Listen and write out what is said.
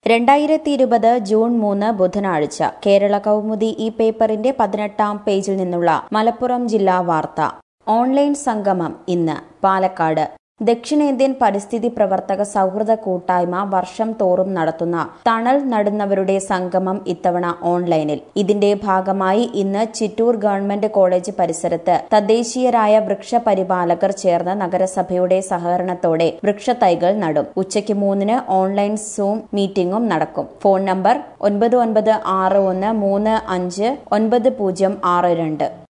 രണ്ടായിരത്തി ഇരുപത് ജൂൺ മൂന്ന് ബുധനാഴ്ച കേരള കൗമുദി ഈ പേപ്പറിന്റെ പതിനെട്ടാം പേജിൽ നിന്നുള്ള മലപ്പുറം ജില്ലാ വാർത്ത ഓൺലൈൻ സംഗമം ഇന്ന് പാലക്കാട് ദക്ഷിണേന്ത്യൻ പരിസ്ഥിതി പ്രവർത്തക സൗഹൃദ കൂട്ടായ്മ വർഷം തോറും നടത്തുന്ന തണൽ നടുന്നവരുടെ സംഗമം ഇത്തവണ ഓൺലൈനിൽ ഇതിന്റെ ഭാഗമായി ഇന്ന് ചിറ്റൂർ ഗവൺമെന്റ് കോളേജ് പരിസരത്ത് തദ്ദേശീയരായ വൃക്ഷപരിപാലകർ ചേർന്ന് നഗരസഭയുടെ സഹകരണത്തോടെ വൃക്ഷത്തൈകൾ നടും ഉച്ചയ്ക്ക് മൂന്നിന് ഓൺലൈൻ സൂം മീറ്റിംഗും നടക്കും ഫോൺ നമ്പർ ഒൻപത് ഒൻപത് ആറ് ഒന്ന് മൂന്ന് അഞ്ച് ഒൻപത് പൂജ്യം ആറ് രണ്ട്